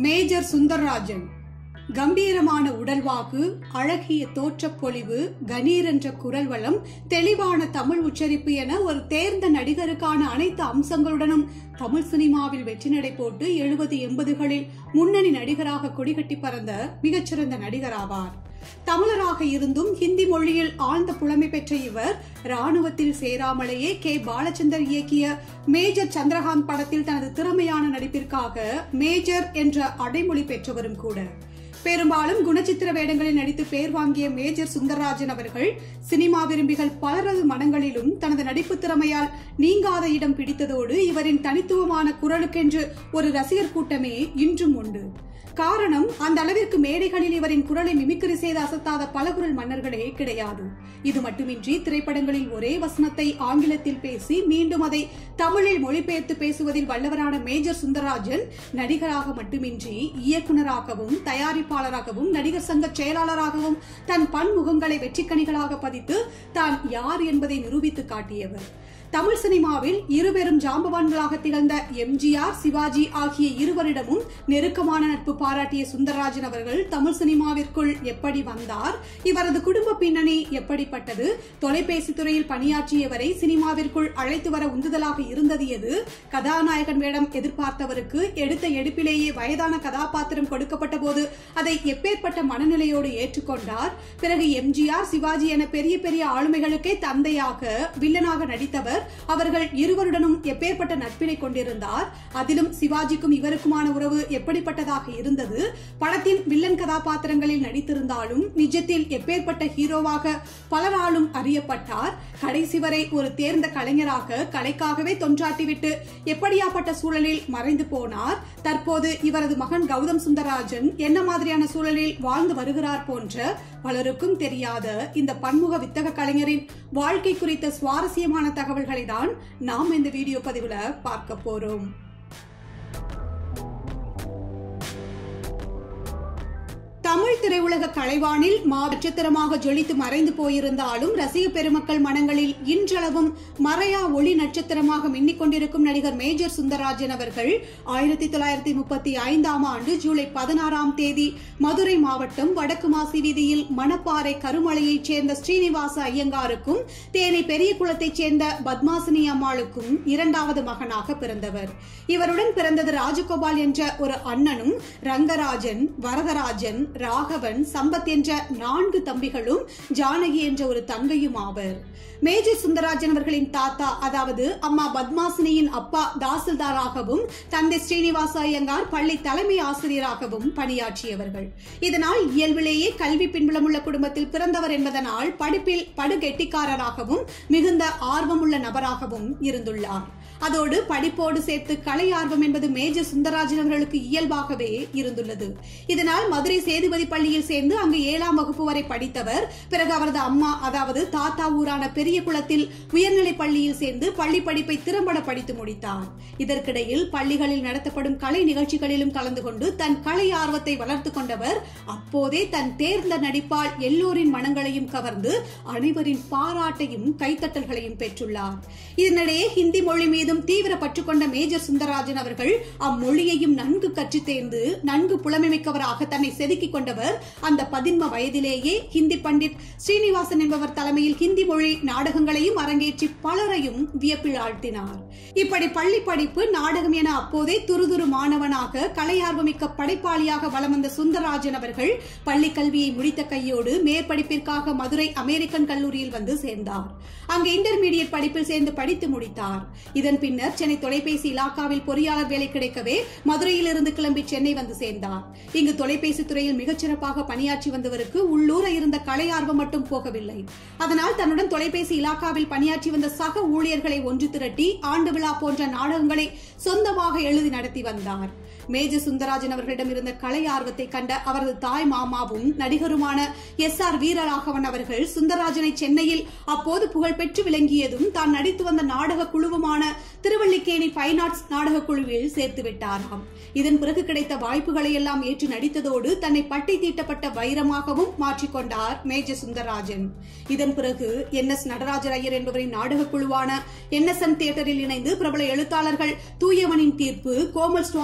major Sundarrajan கம்பீரமான உடல்வாகு அழகிய தோற்றப்பொலிவு கணீர் என்ற குரல் வளம் தெளிவான தமிழ் உச்சரிப்பு என ஒரு தேர்ந்த நடிகருக்கான அனைத்து அம்சங்களுடனும் தமிழ் சினிமாவில் வெற்றி நடை போட்டு எழுபது எண்பதுகளில் முன்னணி நடிகராக கொடிகட்டி பறந்த மிகச்சிறந்த நடிகராவார் தமிழராக இருந்தும் ஹிந்தி மொழியில் ஆழ்ந்த புலமை பெற்ற இவர் ராணுவத்தில் சேராமலேயே கே பாலச்சந்தர் இயக்கிய மேஜர் சந்திரகாந்த் படத்தில் தனது திறமையான நடிப்பிற்காக மேஜர் என்ற அடைமொழி பெற்றவரும் கூட பெரும்பாலும் குணச்சித்திர வேடங்களில் நடித்து பேர் வாங்கிய மேஜர் சுந்தரராஜன் அவர்கள் சினிமா விரும்பிகள் பலரது மனங்களிலும் தனது நடிப்பு திறமையால் நீங்காத இடம் பிடித்ததோடு இவரின் தனித்துவமான குரலுக்கென்று ஒரு ரசிகர் கூட்டமே இன்றும் உண்டு காரணம் அந்த அளவிற்கு மேடைகளில் இவரின் குரலை மிமிக்ரி செய்து அசத்தாத பல குரல் மன்னர்களே கிடையாது இது மட்டுமின்றி திரைப்படங்களில் ஒரே வசனத்தை ஆங்கிலத்தில் பேசி மீண்டும் அதை தமிழில் மொழிபெயர்த்து பேசுவதில் வல்லவரான மேஜர் சுந்தரராஜன் நடிகராக மட்டுமின்றி இயக்குனராகவும் தயாரிப்பாளராகவும் நடிகர் சங்க செயலாளராகவும் தன் பன்முகங்களை வெற்றிக்கணிகளாக பதித்து தான் யார் என்பதை நிரூபித்து காட்டியவர் தமிழ் சினிமாவில் இருபெரும் ஜாம்பவான்களாக திகழ்ந்த எம்ஜிஆர் சிவாஜி ஆகிய இருவரிடமும் நெருக்கமான நட்பு பாராட்டிய சுந்தரராஜன் அவர்கள் தமிழ் சினிமாவிற்குள் எப்படி வந்தார் இவரது குடும்ப பின்னணி எப்படிப்பட்டது தொலைபேசி துறையில் பணியாற்றியவரை சினிமாவிற்குள் அழைத்து வர உந்துதலாக இருந்தது எது கதாநாயகன் வேடம் எதிர்பார்த்தவருக்கு எடுத்த எடுப்பிலேயே வயதான கதாபாத்திரம் கொடுக்கப்பட்ட போது அதை எப்பேற்பட்ட மனநிலையோடு ஏற்றுக்கொண்டார் பிறகு எம்ஜிஆர் சிவாஜி என பெரிய பெரிய ஆளுமைகளுக்கே தந்தையாக வில்லனாக நடித்தவர் அவர்கள் இருவருடனும் எப்பேற்பட்ட நட்பினை கொண்டிருந்தார் அதிலும் சிவாஜிக்கும் இவருக்குமான உறவு எப்படிப்பட்டதாக இருந்தது படத்தின் வில்லன் கதாபாத்திரங்களில் நடித்திருந்தாலும் நிஜத்தில் எப்பேற்பட்ட ஹீரோவாக பலராலும் அறியப்பட்டார் கடைசி வரை ஒரு தேர்ந்த கலைஞராக கலைக்காகவே தொன்றாட்டிவிட்டு எப்படியாப்பட்ட சூழலில் மறைந்து போனார் தற்போது இவரது மகன் கௌதம் சுந்தரராஜன் என்ன மாதிரியான சூழலில் வாழ்ந்து வருகிறார் போன்ற பலருக்கும் தெரியாத இந்த பன்முக வித்தக கலைஞரின் வாழ்க்கை குறித்த சுவாரஸ்யமான தகவல்களை தான் நாம் இந்த வீடியோ பதிவுல பார்க்க போறோம் தமிழ் திரையுலக கலைவானில் மா நட்சத்திரமாக ஜொலித்து மறைந்து போயிருந்தாலும் ரசிக பெருமக்கள் மனங்களில் இன்றளவும் மறையா ஒளி நட்சத்திரமாக மின்னிக் கொண்டிருக்கும் நடிகர் மேஜர் சுந்தரராஜன் அவர்கள் ஆயிரத்தி தொள்ளாயிரத்தி முப்பத்தி ஐந்தாம் ஆண்டு ஜூலை பதினாறாம் தேதி மதுரை மாவட்டம் வடக்கு மாசி வீதியில் மணப்பாறை கருமலையைச் சேர்ந்த ஸ்ரீனிவாச ஐயங்காருக்கும் தேனி பெரிய குளத்தைச் சேர்ந்த பத்மாசினி அம்மாளுக்கும் இரண்டாவது மகனாக பிறந்தவர் இவருடன் பிறந்தது ராஜகோபால் என்ற ஒரு அண்ணனும் ரங்கராஜன் வரதராஜன் ராகவன் சம்பத் என்ற நான்கு தம்பிகளும் ஜானகி என்ற ஒரு தங்கையும் ஆவர் மேஜர் சுந்தரராஜன் அவர்களின் தாத்தா அதாவது அம்மா பத்மாசினியின் அப்பா தாசில்தாராகவும் தந்தை ஸ்ரீனிவாச ஐயங்கார் பள்ளி தலைமை ஆசிரியராகவும் பணியாற்றியவர்கள் இதனால் இயல்பிலேயே கல்வி பின்புலமுள்ள குடும்பத்தில் பிறந்தவர் என்பதனால் படிப்பில் படுகெட்டிக்காரராகவும் மிகுந்த ஆர்வமுள்ள நபராகவும் இருந்துள்ளார் அதோடு படிப்போடு சேர்த்து கலை ஆர்வம் என்பது மேஜர் சுந்தரராஜன் அவர்களுக்கு இயல்பாகவே இருந்துள்ளது இதனால் மதுரை சேதுபதி பள்ளியில் சேர்ந்து அங்கு ஏழாம் வகுப்பு வரை படித்தவர் பிறகு அவரது அம்மா அதாவது தாத்தா ஊரான பெரிய குளத்தில் உயர்நிலை பள்ளியில் சேர்ந்து பள்ளி படிப்பை திறம்பட படித்து முடித்தார் இதற்கிடையில் பள்ளிகளில் நடத்தப்படும் கலை நிகழ்ச்சிகளிலும் கலந்து கொண்டு தன் கலை ஆர்வத்தை வளர்த்து கொண்டவர் அப்போதே தன் தேர்ந்த நடிப்பால் எல்லோரின் மனங்களையும் கவர்ந்து அனைவரின் பாராட்டையும் கைத்தட்டல்களையும் பெற்றுள்ளார் இதனிடையே ஹிந்தி மொழி மீதும் தீவிர பற்று கொண்ட மேஜர் சுந்தரராஜன் அவர்கள் அம்மொழியையும் நன்கு கற்றுத் தேர்ந்து நன்கு புலமைமிக்கவராக தன்னை செதுக்கிக் கொண்டவர் அந்த பதின்ம வயதிலேயே ஹிந்தி பண்டிட் ஸ்ரீனிவாசன் என்பவர் தலைமையில் ஹிந்தி மொழி நாடகங்களையும் அரங்கேற்றி பலரையும் வியப்பில் ஆழ்த்தினார் இப்படி பள்ளி படிப்பு நாடகம் என அப்போதே துருதுரு மாணவனாக கலையார்வமிக்க படைப்பாளியாக வலம் வந்த சுந்தரராஜன் அவர்கள் பள்ளி கல்வியை முடித்த கையோடு மேற்படிப்பிற்காக மதுரை அமெரிக்கன் கல்லூரியில் வந்து சேர்ந்தார் அங்கு இன்டர்மீடியட் படிப்பில் சேர்ந்து படித்து முடித்தார் இதன் பின்னர் சென்னை தொலைபேசி இலாக்காவில் பொறியாளர் வேலை கிடைக்கவே மதுரையில் இருந்து கிளம்பி சென்னை வந்து சேர்ந்தார் இங்கு தொலைபேசி துறையில் மிகச்சிறப்பாக பணியாற்றி வந்தவருக்கு உள்ளூர இருந்த கலை ஆர்வம் மட்டும் போகவில்லை அதனால் தன்னுடன் தொலைபேசி இலாக்காவில் பணியாற்றி வந்த சக ஊழியர்களை ஒன்று திரட்டி ஆண்டு விழா போன்ற நாடகங்களை சொந்தமாக எழுதி நடத்தி வந்தார் மேஜர் சுந்தரராஜன் அவர்களிடம் இருந்த கலை ஆர்வத்தை கண்ட அவரது தாய் மாமாவும் நடிகருமான எஸ் ஆர் வீரராகவன் அவர்கள் சுந்தரராஜனை சென்னையில் அப்போது புகழ்பெற்று விளங்கியதும் தான் நடித்து வந்த நாடக குழுவுமான திருவள்ளிக்கேணி ஃபைன் ஆர்ட்ஸ் நாடக குழுவில் சேர்த்து விட்டாராம் இதன் பிறகு கிடைத்த வாய்ப்புகளை எல்லாம் ஏற்று நடித்ததோடு தன்னை பட்டை தீட்டப்பட்ட வைரமாகவும் மாற்றிக்கொண்டார் மேஜர் சுந்தரராஜன் இதன் பிறகு என் எஸ் நடராஜர் ஐயர் என்பவரின் நாடக குழுவான என் எஸ் என் தியேட்டரில் இணைந்து பிரபல எழுத்தாளர்கள் தூயவனின் தீர்ப்பு கோமல் சுவாமிநாதனின்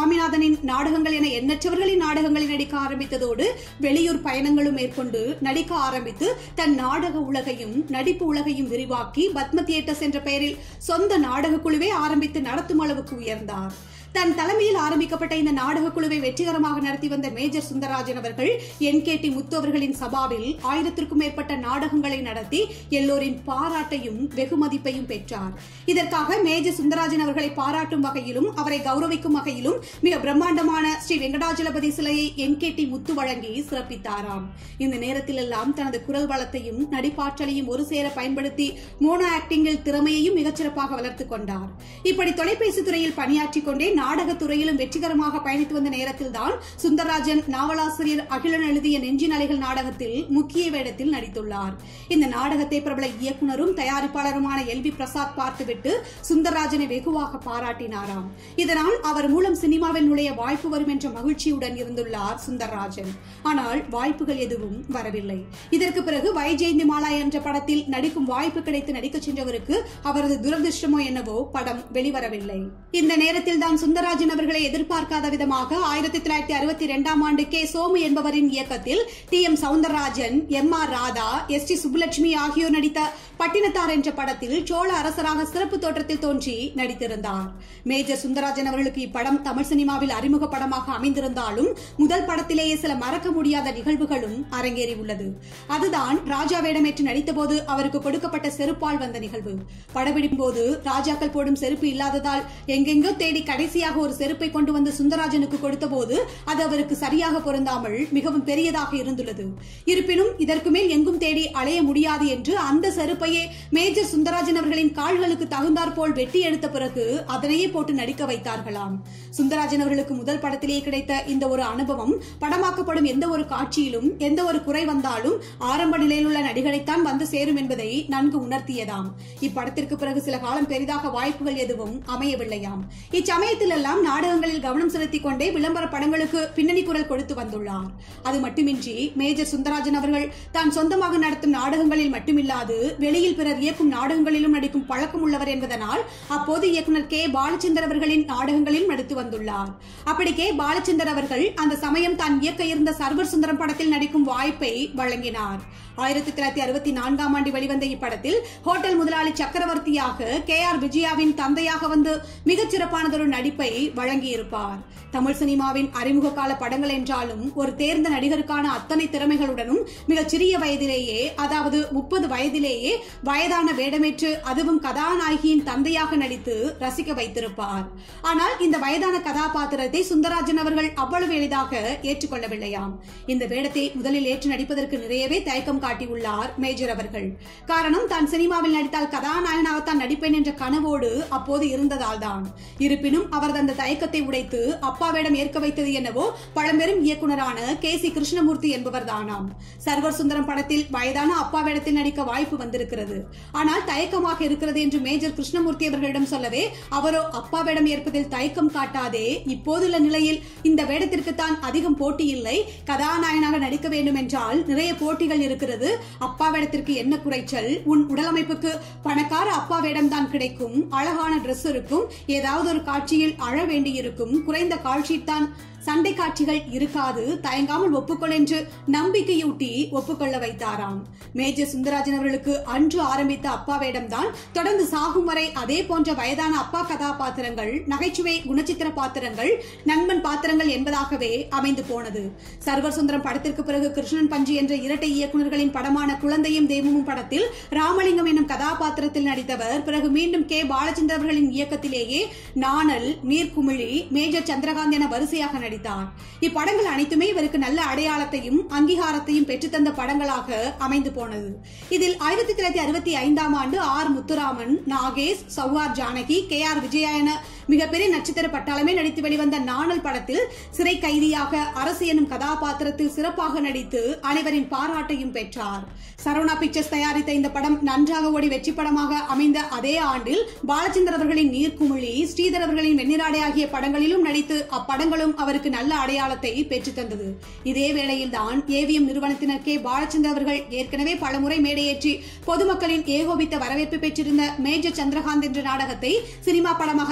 சுந்தராஜனின் நாடகங்கள் என எண்ணற்றவர்களின் நாடகங்களில் நடிக்க ஆரம்பித்ததோடு வெளியூர் பயணங்களும் மேற்கொண்டு நடிக்க ஆரம்பித்து தன் நாடக உலகையும் நடிப்பு உலகையும் விரிவாக்கி பத்ம தியேட்டர்ஸ் என்ற பெயரில் சொந்த நாடக குழுவை ஆரம்பித்து நடத்தும் அளவுக்கு உயர்ந்தார் தன் தலைமையில் ஆரம்பிக்கப்பட்ட இந்த நாடக குழுவை வெற்றிகரமாக நடத்தி வந்த மேஜர் சுந்தரராஜன் அவர்கள் என் கே டி முத்து அவர்களின் சபாவில் ஆயிரத்திற்கும் மேற்பட்ட நாடகங்களை நடத்தி எல்லோரின் பாராட்டையும் வெகுமதிப்பையும் பெற்றார் இதற்காக மேஜர் சுந்தரராஜன் அவர்களை பாராட்டும் வகையிலும் அவரை கௌரவிக்கும் வகையிலும் மிக பிரம்மாண்டமான ஸ்ரீ வெங்கடாஜலபதி சிலையை என் கே டி முத்து வழங்கி சிறப்பித்தாராம் இந்த நேரத்தில் எல்லாம் தனது குரல் வளத்தையும் நடிப்பாற்றலையும் ஒரு சேர பயன்படுத்தி மோனோ ஆக்டிங்கில் திறமையையும் மிகச்சிறப்பாக வளர்த்துக் கொண்டார் இப்படி தொலைபேசி துறையில் பணியாற்றிக் கொண்டே நாடகத் துறையிலும் வெற்றிகரமாக பயணித்து வந்த நேரத்தில்தான் சுந்தரராஜன் நாவலாசிரியர் அகிலன் எழுதிய நெஞ்சின் அலைகள் நாடகத்தில் முக்கிய வேடத்தில் நடித்துள்ளார் இந்த நாடகத்தை பிரபல இயக்குனரும் தயாரிப்பாளருமான எல் வி பிரசாத் பார்த்துவிட்டு சுந்தரராஜனை வெகுவாக பாராட்டினாராம் இதனால் அவர் மூலம் சினிமாவில் நுழைய வாய்ப்பு வரும் என்ற மகிழ்ச்சியுடன் இருந்துள்ளார் சுந்தரராஜன் ஆனால் வாய்ப்புகள் எதுவும் வரவில்லை இதற்கு பிறகு வைஜெயந்தி மாலா என்ற படத்தில் நடிக்கும் வாய்ப்பு கிடைத்து நடிக்கச் சென்றவருக்கு அவரது துரதிருஷ்டமோ என்னவோ படம் வெளிவரவில்லை இந்த நேரத்தில் தான் சுந்தரராஜன் அவர்களை எதிர்பார்க்காத விதமாக ஆயிரத்தி தொள்ளாயிரத்தி அறுபத்தி இரண்டாம் ஆண்டு கே சோமு என்பவரின் இயக்கத்தில் T M Soundararajan M R Radha S D Subbulakshmi ஆகியோர் நடித்த பட்டினத்தார் என்ற படத்தில் சோழ அரசராக சிறப்பு தோற்றத்தில் தோன்றி நடித்திருந்தார் மேஜர் சுந்தரராஜன் அவர்களுக்கு இப்படம் தமிழ் சினிமாவில் அறிமுக படமாக அமைந்திருந்தாலும் முதல் படத்திலேயே சில மறக்க முடியாத நிகழ்வுகளும் அரங்கேறியுள்ளது அதுதான் ராஜா வேடமேற்று நடித்தபோது அவருக்கு கொடுக்கப்பட்ட செருப்பால் வந்த நிகழ்வு படப்பிடிக்கும் போது ராஜாக்கள் போடும் செருப்பு இல்லாததால் எங்கெங்கோ தேடி கடைசியாக ஒரு செருப்பை கொண்டு வந்து சுந்தரராஜனுக்கு கொடுத்தபோது அது அவருக்கு சரியாக பொருந்தாமல் மிகவும் பெரியதாக இருந்துள்ளது இருப்பினும் இதற்கு மேல் எங்கும் தேடி அலைய முடியாது என்று அந்த செருப்பையே மேஜர் சுந்தரராஜன் அவர்களின் கால்களுக்கு தகுந்தாற் போல் வெட்டி எடுத்த பிறகு அதனையே போட்டு நடிக்க வைத்தார்களாம் சுந்தரராஜன் அவர்களுக்கு முதல் படத்திலேயே கிடைத்த இந்த ஒரு அனுபவம் படமாக்கப்படும் எந்த ஒரு காட்சியிலும் எந்த ஒரு குறை வந்தாலும் ஆரம்ப நிலையில் உள்ள நடிகரைத்தான் வந்து சேரும் என்பதை நன்கு உணர்த்தியதாம் இப்படத்திற்கு பிறகு சில காலம் பெரிதாக வாய்ப்புகள் எதுவும் அமையவில்லையாம் இச்சமயத்தில் எல்லாம் நாடகங்களில் கவனம் செலுத்திக் கொண்டே விளம்பர படங்களுக்கு பின்னணி குரல் கொடுத்து வந்துள்ளார் அது மட்டுமின்றி மேஜர் சுந்தரராஜன் அவர்கள் தான் சொந்தமாக நடத்தும் நாடகங்களில் மட்டுமில்லாது வெளியில் பிறர் இயக்கும் நாடகங்களிலும் நடிக்கும் பழக்கம் உள்ளவர் என்பதனால் அப்போது இயக்குனர் கே பாலச்சந்தர் அவர்களின் நாடகங்களில் நடித்து வந்துள்ளார் அப்படி கே பாலச்சந்தர் அவர்கள் அந்த சமயம் தான் இயக்க இருந்த சர்வர் சுந்தரம் படத்தில் நடிக்கும் வாய்ப்பை வழங்கினார் ஆயிரத்தி தொள்ளாயிரத்தி அறுபத்தி நான்காம் ஆண்டு வெளிவந்த இப்படத்தில் ஹோட்டல் முதலாளி சக்கரவர்த்தியாக கே ஆர் விஜயாவின் தந்தையாக வந்து மிகச் சிறப்பானதொரு நடிப்பை வழங்கியிருப்பார் தமிழ் சினிமாவின் அறிமுக கால படங்கள் என்றாலும் ஒரு தேர்ந்த நடிகருக்கான அத்தனை திறமைகளுடனும் மிகச் சிறிய வயதிலேயே அதாவது முப்பது வயதிலேயே வயதான வேடமேற்று அதுவும் கதாநாயகியின் தந்தையாக நடித்து ரசிக்க வைத்திருப்பார் ஆனால் இந்த வயதான கதாபாத்திரத்தை சுந்தரராஜன் அவர்கள் அவ்வளவு எளிதாக ஏற்றுக்கொள்ளவில்லையாம் இந்த வேடத்தை முதலில் ஏற்று நடிப்பதற்கு நிறையவே தயக்கம் காட்டியுள்ளார் மேஜர் அவர்கள் காரணம் தான் சினிமாவில் நடித்தால் கதாநாயகனாகத்தான் நடிப்பேன் என்ற கனவோடு அப்போது இருந்ததால் தான் இருப்பினும் அவரது அந்த தயக்கத்தை உடைத்து அப்பாவிடம் ஏற்க வைத்தது என்னவோ பழம்பெரும் இயக்குனரான கே சி கிருஷ்ணமூர்த்தி என்பவர் தானாம் சர்வர் சுந்தரம் படத்தில் வயதான அப்பாவிடத்தில் நடிக்க வாய்ப்பு வந்திருக்கிறது ஆனால் தயக்கமாக இருக்கிறது என்று மேஜர் கிருஷ்ணமூர்த்தி அவர்களிடம் சொல்லவே அவரோ அப்பாவிடம் ஏற்பதில் தயக்கம் காட்டாதே இப்போதுள்ள நிலையில் இந்த வேடத்திற்கு தான் அதிகம் போட்டி இல்லை கதாநாயகனாக நடிக்க வேண்டும் என்றால் நிறைய போட்டிகள் இருக்கிறது அப்பா வேடத்திற்கு என்ன குறைச்சல் உன் உடலமைப்புக்கு பணக்கார அப்பா வேடம் தான் கிடைக்கும் அழகான Dress இருக்கும் ஏதாவது ஒரு காட்சியில் அழ வேண்டியிருக்கும் குறைந்த கால்ஷீட் தான் சண்டை காட்சிகள் இருக்காது தயங்காமல் ஒப்புக்கொள் என்று நம்பிக்கையூட்டி ஒப்புக்கொள்ள வைத்தாராம் மேஜர் சுந்தரராஜன் அவர்களுக்கு அன்று ஆரம்பித்த அப்பா வேடம்தான் தொடர்ந்து சாகும் வரை அதே போன்ற வயதான அப்பா கதாபாத்திரங்கள் நகைச்சுவை குணச்சித்திர பாத்திரங்கள் நண்பன் பாத்திரங்கள் என்பதாகவே அமைந்து போனது சர்வர் சுந்தரம் படத்திற்கு பிறகு கிருஷ்ணன் பஞ்சு என்ற இரட்டை இயக்குநர்களின் படமான குழந்தையும் தெய்வமும் படத்தில் ராமலிங்கம் என்னும் கதாபாத்திரத்தில் நடித்தவர் பிறகு மீண்டும் கே பாலச்சந்திர அவர்களின் இயக்கத்திலேயே நாணல் நீர்க்குமிழி மேஜர் சந்திரகாந்த் என வரிசையாக நடித்தார் இப்படங்கள் அனைத்துமே இவருக்கு நல்ல அடையாளத்தையும் அங்கீகாரத்தையும் பெற்றுத்தந்த படங்களாக அமைந்து போனது இதில் ஆயிரத்தி தொள்ளாயிரத்தி அறுபத்தி ஐந்தாம் ஆண்டு R Muthuraman Nagesh Sowcar Janaki K R Vijaya என மிகப்பெரிய நட்சத்திர பட்டாளமே நடித்து வெளிவந்த நாணல் படத்தில் சிறை கைதியாக அரசு எனும் கதாபாத்திரத்தில் சிறப்பாக நடித்து அனைவரின் பாராட்டையும் பெற்றார் சரவணா பிக்சர்ஸ் தயாரித்த இந்த படம் நன்றாக ஓடி வெற்றி படமாக அமைந்த அதே ஆண்டில் பாலச்சந்தர் அவர்களின் நீர்க்குமிழி ஸ்ரீதர் அவர்களின் வெண்ணிராடை ஆகிய படங்களிலும் நடித்து அப்படங்களும் அவருக்கு நல்ல அடையாளத்தை பெற்றுத் தந்தது இதே வேளையில் தான் ஏவிஎம் நிறுவனத்தினர் கே பாலச்சந்தர் அவர்கள் ஏற்கனவே பலமுறை மேடையேற்றி பொதுமக்களின் ஏகோபித்த வரவேற்பு பெற்றிருந்த மேஜர் சந்திரகாந்த் என்ற நாடகத்தை சினிமா படமாக தயாரிக்க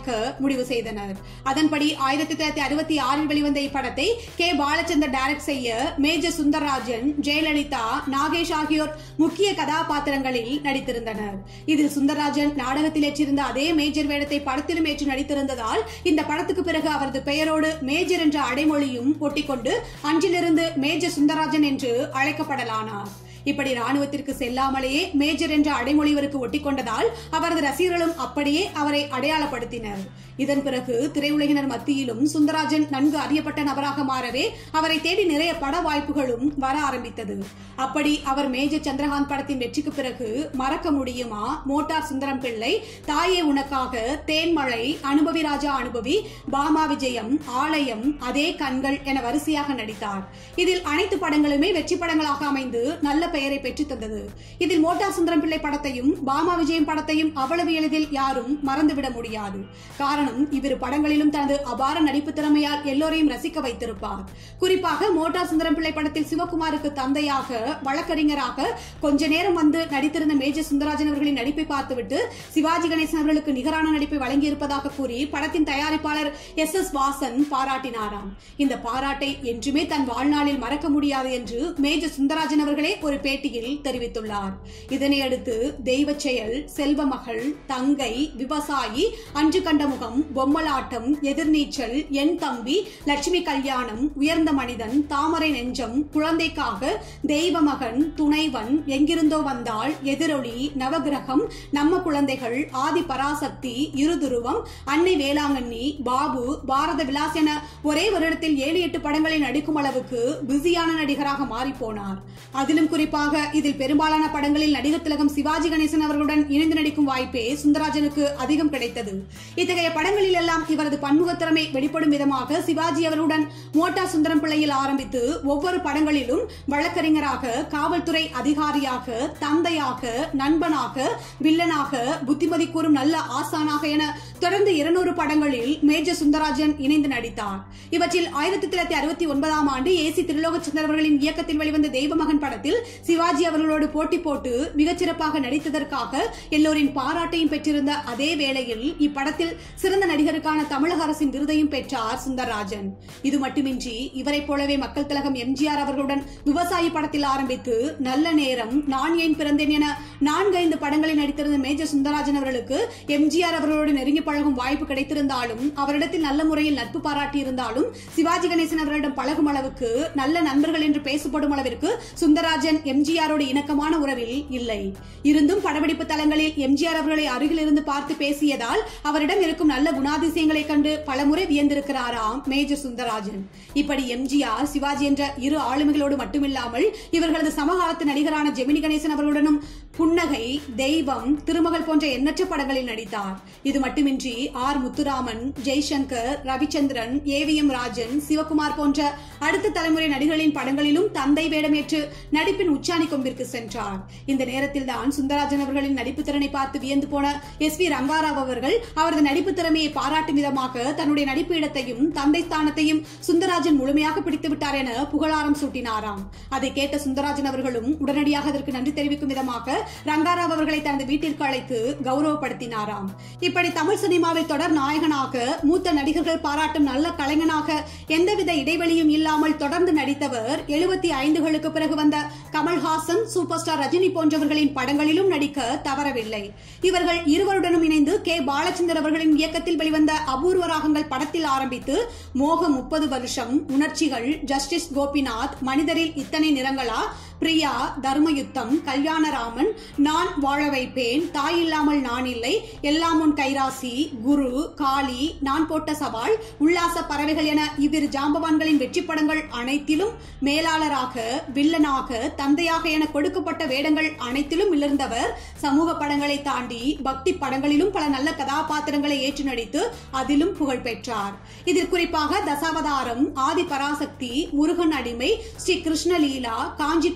தயாரிக்க முடிவு செய்தனர் அதன்படி ஆயிரத்தி தொள்ளாயிரத்தி அறுபத்தி ஆறில் வெளிவந்த இப்படத்தை கே பாலச்சந்தர் டைரக்ட் செய்ய மேஜர் சுந்தரராஜன் ஜெயலலிதா நாகேஷ் ஆகியோர் முக்கிய கதாபாத்திரங்களில் நடித்திருந்தனர் இதில் சுந்தரராஜன் நாடகத்தில் ஏற்றிருந்த அதே மேஜர் வேடத்தை படத்திலும் ஏற்று நடித்திருந்ததால் இந்த படத்துக்கு பிறகு அவரது பெயரோடு மேஜர் என்ற அடைமொழியும் ஒட்டிக்கொண்டு அன்றிலிருந்து மேஜர் சுந்தரராஜன் என்று அழைக்கப்படலானார் இப்படி ராணுவத்திற்கு செல்லாமலேயே மேஜர் என்ற அடைமொழி இவருக்கு ஒட்டிக்கொண்டதால் அவரது ரசிகர்களும் அப்படியே அவரை அடையாளப்படுத்தினர் இதன் பிறகு திரையுலகினர் மத்தியிலும் சுந்தராஜன் நன்கு அறியப்பட்ட நபராக மாறவே அவரை தேடி நிறைய பட வாய்ப்புகளும் வர ஆரம்பித்தது அப்படி அவர் மேஜர் சந்திரகாந்த் படத்தின் வெற்றிக்கு பிறகு மறக்க முடியுமா மோட்டார் சுந்தரம் பிள்ளை தாயே உனக்காக தேன்மழை அனுபவி ராஜா அனுபவி பாமா விஜயம் ஆலயம் அதே கண்கள் என வரிசையாக நடித்தார் இதில் அனைத்து படங்களுமே வெற்றி படங்களாக அமைந்து நல்ல பெயரை பெற்றுத் தந்தது இதில் மோட்டார் சுந்தரம் பிள்ளை படத்தையும் பாமா விஜயம் படத்தையும் அவ்வளவு எளிதில் யாரும் மறந்துவிட முடியாது காரணம் இவ்விரு படங்களிலும் தனது அபார நடிப்பு திறமையால் எல்லோரையும் ரசிக்க வைத்திருப்பார் குறிப்பாக மோட்டார் சுந்தரம் பிள்ளை படத்தில் சிவகுமாருக்கு தந்தையாக வழக்கறிஞராக கொஞ்ச நேரம் வந்து நடித்திருந்த மேஜர் சுந்தரராஜன் அவர்களின் நடிப்பை பார்த்துவிட்டு சிவாஜி கணேசன் அவர்களுக்கு நிகரான நடிப்பை வழங்கியிருப்பதாக கூறி படத்தின் தயாரிப்பாளர் எஸ் எஸ் வாசன் பாராட்டினாராம் இந்த பாராட்டை என்றுமே தன் வாழ்நாளில் மறக்க முடியாது என்று மேஜர் சுந்தரராஜன் அவர்களே ஒரு பேட்டியில் தெரிவித்துள்ளார் இதனையடுத்து தெய்வ செயல் செல்வமகள் தங்கை விவசாயி அன்று கண்ட முகம் பொம்மலாட்டம் எதிர்நீச்சல் என் தம்பி லட்சுமி கல்யாணம் உயர்ந்த மனிதன் தாமரை நெஞ்சம் குழந்தைக்காக தெய்வ மகன் துணைவன் எங்கிருந்தோ வந்தால் எதிரொலி நவகிரகம் நம்ம குழந்தைகள் ஆதி பராசக்தி இருதுருவம் அன்னை வேளாங்கண்ணி பாபு பாரத விலாஸ் என ஒரே வருடத்தில் ஏழு எட்டு படங்களில் நடிக்கும் அளவுக்கு பிஸியான நடிகராக மாறி போனார் அதிலும் குறிப்பாக இதில் பெரும்பாலான படங்களில் நடிகர் திலகம் சிவாஜி கணேசன் அவர்களுடன் இணைந்து நடிக்கும் வாய்ப்பே சுந்தராஜனுக்கு அதிகம் கிடைத்தது இத்தகைய படங்களில் எல்லாம் இவரது பன்முகத்திறமை வெளிப்படும் விதமாக சிவாஜி அவர்களுடன் மோட்டார் சுந்தரம் பிள்ளையில் ஆரம்பித்து ஒவ்வொரு படங்களிலும் வழக்கறிஞராக காவல்துறை அதிகாரியாக தந்தையாக நண்பனாக வில்லனாக புத்திமதி கூறும் நல்ல ஆசானாக என தொடர்ந்து இருநூறு படங்களில் மேஜர் சுந்தரராஜன் இணைந்து நடித்தார் இவற்றில் ஆயிரத்தி தொள்ளாயிரத்தி அறுபத்தி ஒன்பதாம் ஆண்டு ஏசி திருலோகச்சந்தர் அவர்களின் இயக்கத்தில் வெளிவந்த தெய்வமகன் படத்தில் சிவாஜி அவர்களோடு போட்டி போட்டு மிகச்சிறப்பாக நடித்ததற்காக எல்லோரின் பாராட்டையும் பெற்றிருந்த அதே வேளையில் இப்படத்தில் சிறந்த நடிகருக்கான தமிழக அரசின் விருதையும் பெற்றார் சுந்தரராஜன் இது மட்டுமின்றி இவரைப் போலவே மக்கள் திலகம் எம்ஜிஆர் அவர்களுடன் விவசாயி படத்தில் ஆரம்பித்து நல்ல நேரம் நான் ஏன் பிறந்தேன் என நான்கைந்து படங்களில் நடித்திருந்த மேஜர் சுந்தரராஜன் அவர்களுக்கு எம்ஜிஆர் அவர்களோடு நெருங்கி பழகும் வாய்ப்பு கிடைத்திருந்தாலும் அவரிடத்தில் நல்ல முறையில் நட்பு பாராட்டி இருந்தாலும் சிவாஜி கணேசன் அவர்களிடம் பழகும் அளவுக்கு நல்ல நண்பர்கள் என்று பேசப்படும் அளவிற்கு சுந்தரராஜன் எம்ஜிஆரோடு இணக்கமான உறவில் இல்லை இருந்தும் படப்பிடிப்பு தலங்களில் எம்ஜிஆர் அவர்களை அருகில் இருந்து பார்த்து பேசியதால் அவரிடம் இருக்கும் நல்ல குணாதிசயங்களை கண்டு பலமுறை வியந்திருக்கிறாராம் மேஜர் சுந்தரராஜன் இப்படி எம்ஜிஆர் சிவாஜி என்ற இரு ஆளுமைகளோடு மட்டுமில்லாமல் இவர்களது சமகாலத்து நடிகரான ஜெமினி கணேசன் அவர்களுடனும் புன்னகை தெய்வம் திருமகள் போன்ற எண்ணற்ற படங்களில் நடித்தார் இது மட்டுமின்றி ஆர் முத்துராமன் ஜெய்சங்கர் ரவிச்சந்திரன் ஏவிஎம் ராஜன் சிவகுமார் போன்ற அடுத்த தலைமுறை நடிகர்களின் படங்களிலும் தந்தை வேடமேற்று நடிப்பின் உச்சாணி கொம்பிற்கு சென்றார் இந்த நேரத்தில் தான் சுந்தரராஜன் அவர்களின் நடிப்பு திறனை பார்த்து வியந்து போன எஸ் வி ரங்காராவ் அவர்கள் அவரது நடிப்பு திறமையை பாராட்டும் விதமாக தன்னுடைய நடிப்பு இடத்தையும் தந்தை ஸ்தானத்தையும் சுந்தரராஜன் முழுமையாக பிடித்து விட்டார் என புகழாரம் சூட்டினாராம் அதை கேட்ட சுந்தரராஜன் அவர்களும் உடனடியாக அதற்கு நன்றி தெரிவிக்கும் விதமாக ரங்காராவ் அவர்களை தனது வீட்டிற்கு அழைத்து கௌரவப்படுத்தினாராம் இப்படி தமிழ் சினிமாவில் தொடர் நாயகனாக மூத்த நடிகர்கள் பாராட்டும் நல்ல கலைஞனாக எந்தவித இடைவெளியும் இல்லாமல் தொடர்ந்து நடித்தவர் எழுபத்தி ஐந்துகளுக்கு பிறகு வந்த கமல்ஹாசன் சூப்பர் ஸ்டார் ரஜினி போன்றவர்களின் படங்களிலும் நடிக்க தவறவில்லை இவர்கள் இருவருடனும் இணைந்து கே பாலச்சந்தர் அவர்களின் இயக்கத்தில் வெளிவந்த அபூர்வ ராகங்கள் படத்தில் ஆரம்பித்து மோகம் முப்பது வருஷம் உணர்ச்சிகள் ஜஸ்டிஸ் கோபிநாத் மனிதரில் இத்தனை நிறங்களா பிரியா தர்மயுத்தம் கல்யாணராமன் நான் வாழ வைப்பேன் தாய் இல்லாமல் நான் இல்லை எல்லாம் உன் கைராசி குரு காளி நான் போட்ட சவால் உல்லாச பறவைகள் என இவ்விரு ஜாம்பவான்களின் வெற்றி படங்கள் அனைத்திலும் மேலாளராக வில்லனாக தந்தையாக என கொடுக்கப்பட்ட வேடங்கள் அனைத்திலும் மிளர்ந்தவர் சமூக படங்களை தாண்டி பக்தி படங்களிலும் பல நல்ல கதாபாத்திரங்களை ஏற்று நடித்து அதிலும் புகழ் பெற்றார் இதில் குறிப்பாக தசாவதாரம் ஆதி பராசக்தி முருகன் அடிமை ஸ்ரீ கிருஷ்ணலீலா காஞ்சி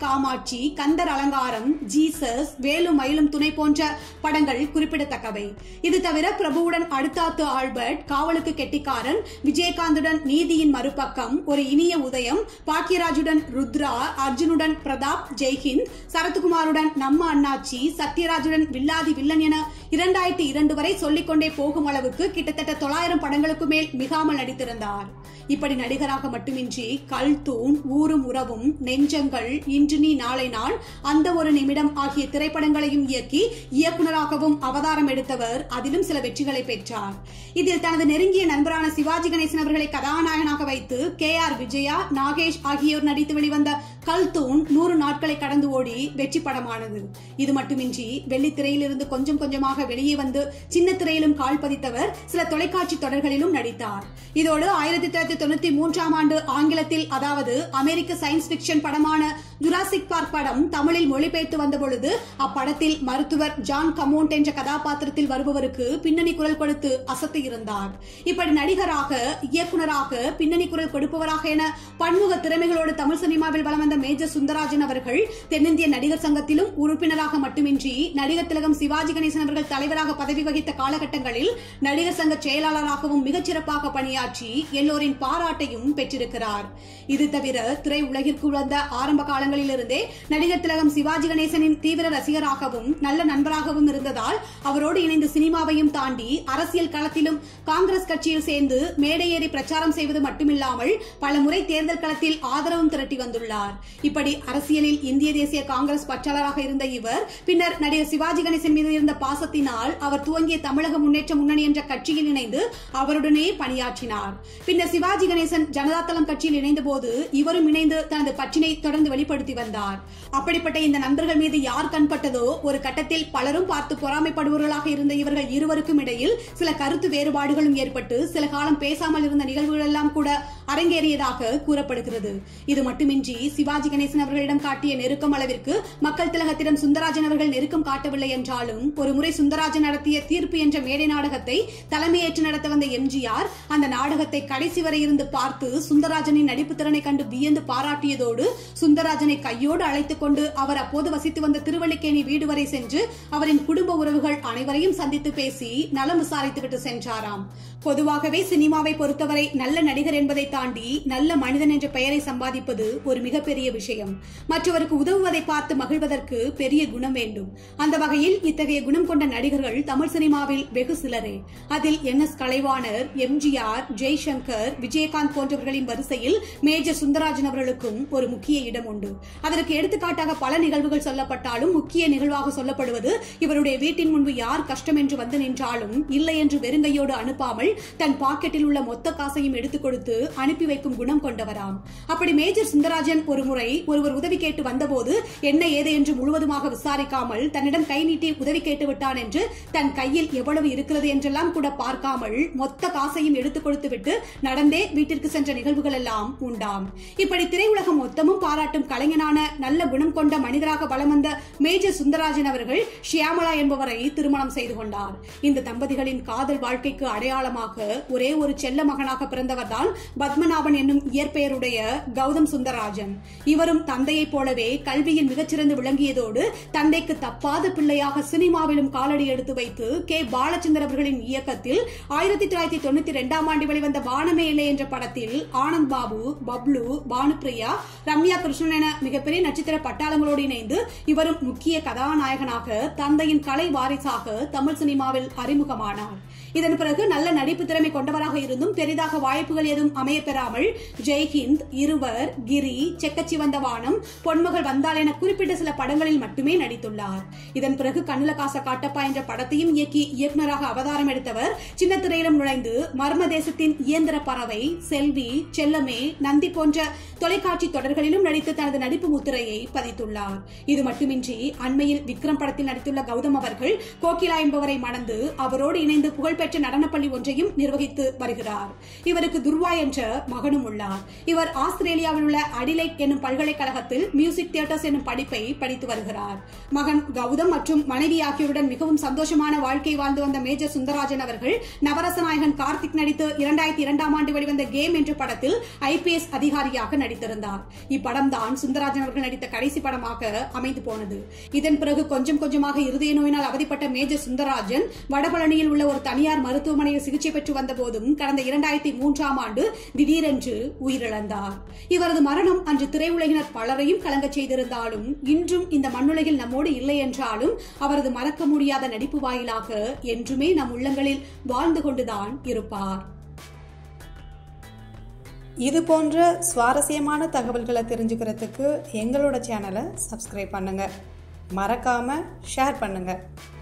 காமாட்சி கந்தர் அலங்காரம் ஜீசஸ் வேலும் மயிலும் துணை போன்ற படங்கள் குறிப்பிடத்தக்கவை இது தவிர பிரபுவுடன் அடுத்தாத்து ஆல்பர்ட் காவலுக்கு கெட்டிக்காரன் விஜயகாந்துடன் நீதியின் மறுபக்கம் ஒரு இனிய உதயம் பாக்கியராஜுடன் ருத்ரா அர்ஜுனுடன் பிரதாப் ஜெய்ஹிந்த் சரத்குமாருடன் நம்ம அண்ணாச்சி சத்யராஜுடன் வில்லாதி வில்லன் என இரண்டாயிரத்தி இரண்டு வரை சொல்லிக்கொண்டே போகும் அளவுக்கு கிட்டத்தட்ட தொள்ளாயிரம் படங்களுக்கு மேல் மிகாமல் நடித்திருந்தார் இப்படி நடிகராக மட்டுமின்றி கல் தூண் ஊரும் உறவும் நெஞ்சங்கள் இன்று நீ நாளை நாள் அந்த ஒரு நிமிடம் ஆகிய திரைப்படங்களையும் இயக்கி இயக்குனராகவும் அவதாரம் எடுத்தவர் அதிலும் சில வெற்றிகளை பெற்றார் இதில் தனது நெருங்கிய நண்பரான சிவாஜி கணேசன் அவர்களை கதாநாயகனாக வைத்து கே ஆர் விஜயா நாகேஷ் ஆகியோர் நடித்து வெளிவந்த கல் தூண் நூறு நாட்களை கடந்து ஓடி வெற்றி படமானது இது மட்டுமின்றி வெள்ளித்திரையிலிருந்து கொஞ்சம் கொஞ்சமாக வெளியே வந்து சின்ன திரையிலும் கால் பதித்தவர் சில தொலைக்காட்சி தொடர்களிலும் நடித்தார் இதோடு ஆயிரத்தி தொள்ளாயிரத்தி தொண்ணூத்தி மூன்றாம் ஆண்டு ஆங்கிலத்தில் அதாவது அமெரிக்க சயின்ஸ் பிக்ஷன் படமான ஜுராசிக் பார்க் படம் தமிழில் மொழிபெயர்த்து வந்தபொழுது அப்படத்தில் மருத்துவர் ஜான் கமோண்ட் என்ற கதாபாத்திரத்தில் வருபவருக்கு பின்னணி குரல் கொடுத்து அசத்து இருந்தார் இப்படி நடிகராக இயக்குனராக பின்னணி குரல் கொடுப்பவராக என பன்முக திறமைகளோடு தமிழ் சினிமாவில் வலம் வந்த மேஜர் சுந்தராஜன் அவர்கள் தென்னிந்திய நடிகர் சங்கத்திலும் உறுப்பினராக மட்டுமின்றி நடிகர் திலகம் சிவாஜி கணேசன் அவர்கள் தலைவராக பதவி வகித்த காலகட்டங்களில் நடிகர் சங்க செயலாளராகவும் மிகச்சிறப்பாக பணியாற்றி எல்லோரின் பாராட்டையும் பெற்றிருக்கிறார் இது தவிர திரை உலகிற்கு வந்த ஆரம்ப காலங்களிலிருந்தே நடிகர் திலகம் சிவாஜி கணேசனின் தீவிர ரசிகராகவும் நல்ல நண்பராகவும் இருந்ததால் அவரோடு இணைந்து சினிமாவையும் தாண்டி அரசியல் களத்திலும் காங்கிரஸ் கட்சியில் சேர்ந்து மேடையேறி பிரச்சாரம் செய்வது மட்டுமில்லாமல் பல முறை தேர்தல் களத்தில் ஆதரவும் திரட்டி வந்துள்ளார் இப்படி அரசியலில் இந்திய தேசிய காங்கிரஸ் பற்றாளராக இருந்த இவர் பின்னர் நடிகர் சிவாஜி கணேசன் மீது இருந்த பாசத்தினால் அவர் துவங்கிய தமிழக முன்னேற்ற முன்னணி என்ற கட்சியில் இணைந்து அவருடனே பணியாற்றினார் பின்னர் சிவாஜி கணேசன் ஜனதா தளம் கட்சியில் இணைந்த போது இவரும் இணைந்து தனது பற்றினை தொடர்ந்து வெளிப்படுத்தி வந்தார் அப்படிப்பட்ட இந்த நண்பர்கள் மீது யார் கண்பட்டதோ ஒரு கட்டத்தில் பலரும் பார்த்து பொறாமைப்படுபவர்களாக இருந்த இவர்கள் இருவருக்கும் இடையில் சில கருத்து வேறுபாடுகளும் ஏற்பட்டு சில காலம் பேசாமல் இருந்த நிகழ்வுகள் எல்லாம் கூட அரங்கேறியதாக கூறப்படுகிறது இது மட்டுமின்றி சிவாஜி கணேசன் அவர்களிடம் காட்டிய நெருக்கம் அளவிற்கு மக்கள் திலகத்திடம் சுந்தராஜன் அவர்கள் நெருக்கம் காட்டவில்லை என்றாலும் ஒரு முறை சுந்தராஜன் நடத்திய தீர்ப்பு என்ற மேடை நாடகத்தை தலைமையேற்று நடத்த வந்த எம்ஜிஆர் அந்த நாடகத்தை கடைசி வரை இருந்து பார்த்து சுந்தராஜனின் நடிப்பு திறனை கண்டு வியந்து பாராட்டியதோடு சுந்தராஜனை கையோடு அழைத்துக் கொண்டு அவர் அப்போது வசித்து வந்த திருவள்ளிக்கேணி வீடு வரை சென்று அவரின் குடும்ப உறவுகள் அனைவரையும் சந்தித்து பேசி நலம் விசாரித்துவிட்டு சென்றாராம் பொதுவாகவே சினிமாவை பொறுத்தவரை நல்ல நடிகர் என்பதை தாண்டி நல்ல மனிதன் என்ற பெயரை சம்பாதிப்பது ஒரு மிகப்பெரிய விஷயம் மற்றவருக்கு உதவுவதை பார்த்து மகிழ்வதற்கு பெரிய குணம் வேண்டும் அந்த வகையில் இத்தகைய குணம் கொண்ட நடிகர்கள் தமிழ் சினிமாவில் வெகு சிலரே அதில் N S Kalaivanar MGR Jaishankar Vijayakanth போன்றவர்களின் வரிசையில் மேஜர் சுந்தராஜன் அவர்களுக்கும் ஒரு முக்கிய இடம் உண்டு அதற்கு எடுத்துக்காட்டாக பல நிகழ்வுகள் சொல்லப்பட்டாலும் முக்கிய நிகழ்வாக சொல்லப்படுவது இவருடைய வீட்டின் முன்பு யார் கஷ்டம் என்று வந்து நின்றாலும் இல்லை என்று வெறுங்கையோடு அனுப்பாமல் தன் பாக்கெட்டில் உள்ள மொத்த காசையும் எடுத்துக் கொடுத்து அனுப்பி வைக்கும் குணம் கொண்டவராம் அப்படி மேஜர் சுந்தராஜன் ஒரு முறை ஒருவர் உதவி கேட்டு வந்தபோது என்ன ஏது என்று முழுவதுமாக விசாரிக்காமல் தன்னிடம் கை நீட்டி உதவி கேட்டு விட்டான் என்று தன் கையில் எவ்வளவு இருக்கிறது என்றெல்லாம் கூட பார்க்காமல் மொத்த காசையும் எடுத்துக் கொடுத்து விட்டு நடந்தே வீட்டிற்கு சென்ற நிகழ்வுகள் எல்லாம் உண்டாம் இப்படி திரையுலகம் மொத்தமும் பாராட்டும் கலைஞனான நல்ல குணம் கொண்ட மனிதராக வலம் வந்த மேஜர் சுந்தராஜன் அவர்கள் ஷியாமலா என்பவரை திருமணம் செய்து கொண்டார் இந்த தம்பதிகளின் காதல் வாழ்க்கைக்கு அடையாளமாக ஒரே ஒரு செல்ல மகனாக பிறந்தவர்தான் பத்மநாபன் என்னும் இயற்பெயருடைய கௌதம் சுந்தரராஜன் இவரும் தந்தையைப் போலவே கல்வியில் மிகச்சிறந்து விளங்கியதோடு தந்தைக்கு தப்பாத பிள்ளையாக சினிமாவிலும் காலடி எடுத்து வைத்து கே பாலச்சந்தர் அவர்களின் இயக்கத்தில் ஆயிரத்தி தொள்ளாயிரத்தி தொண்ணூத்தி இரண்டாம் ஆண்டு வெளிவந்த வானமேலே என்ற படத்தில் ஆனந்த் பாபு பப்ளு பானுப்பிரியா ரம்யா கிருஷ்ணன் என மிகப்பெரிய நட்சத்திர பட்டாளங்களோடு இணைந்து இவரும் முக்கிய கதாநாயகனாக தந்தையின் கலை வாரிசாக தமிழ் சினிமாவில் அறிமுகமானார் இதன் பிறகு நல்ல நடிப்பு திறமை கொண்டவராக இருந்தும் பெரிதாக வாய்ப்புகள் எதுவும் அமைய பெறாமல் ஜெய்ஹிந்த் இருவர் கிரி செக்கச்சி வந்த வானம் பொன்மகள் வந்தாள் என குறிப்பிட்ட சில படங்களில் மட்டுமே நடித்துள்ளார் இதன் பிறகு கண்ணுல காச காட்டப்பா என்ற படத்தையும் இயக்கி இயக்குநராக அவதாரம் எடுத்தவர் சின்ன திரையிலும் நுழைந்து மர்ம தேசத்தின் இயந்திர பறவை செல்வி செல்லமே நந்தி போன்ற தொலைக்காட்சி தொடர்களிலும் நடித்து தனது நடிப்பு முத்திரையை பதித்துள்ளார் இது மட்டுமின்றி அண்மையில் விக்ரம் படத்தில் நடித்துள்ள கௌதம் அவர்கள் கோகிலா என்பவரை மணந்து அவரோடு இணைந்து புகழ்பெற்ற நடனப்பள்ளி ஒன்றையும் நிர்வகித்து வருகிறார் இவருக்கு துர்வா என்ற மகனும் உள்ளார் இவர் ஆஸ்திரேலியாவில் உள்ள அடிலைட் என்னும் பல்கலைக்கழகத்தில் மியூசிக் தியேட்டர்ஸ் என்னும் படிப்பை படித்து வருகிறார் மகன் கௌதம் மற்றும் மனைவி ஆகியோருடன் மிகவும் சந்தோஷமான வாழ்க்கை வாழ்ந்து வந்த மேஜர் சுந்தரராஜன் அவர்கள் நவரச நாயகன் கார்த்திக் நடித்து இரண்டாயிரத்தி இரண்டாம் ஆண்டு வெளிவந்த கேம் என்ற படத்தில் ஐபிஎஸ் அதிகாரியாக நடித்திருந்தார் இப்படம் தான் சுந்தரராஜன் அவர்கள் நடித்த கடைசி படமாக அமைந்து போனது இதன் பிறகு கொஞ்சம் கொஞ்சமாக இருதய நோயினால் அவதிப்பட்ட மேஜர் சுந்தரராஜன் வடபழனியில் உள்ள ஒரு தனியார் மருத்துவமனையில் சிகிச்சை பெற்று வந்த போதும் கடந்த இரண்டாயிரத்தி மூன்றாம் ஆண்டு திடீரென்று உயிரிழந்தார் இவரது மரணம் அன்று திரையுலகினர் பலரையும் கலங்கச் செய்திருந்தாலும் இன்றும் இந்த மண்ணுலகில் நம்மோடு இல்லை என்றாலும் அவரது மறக்க முடியாத நடிப்பு வாயிலாக என்றுமே நம் உள்ளங்களில் வாழ்ந்து கொண்டுதான் இருப்பார் இது போன்ற சுவாரஸ்யமான தகவல்களை தெரிஞ்சுக்கிறதுக்கு எங்களோட சேனலை சப்ஸ்கிரைப் பண்ணுங்கள் மறக்காமல் ஷேர் பண்ணுங்கள்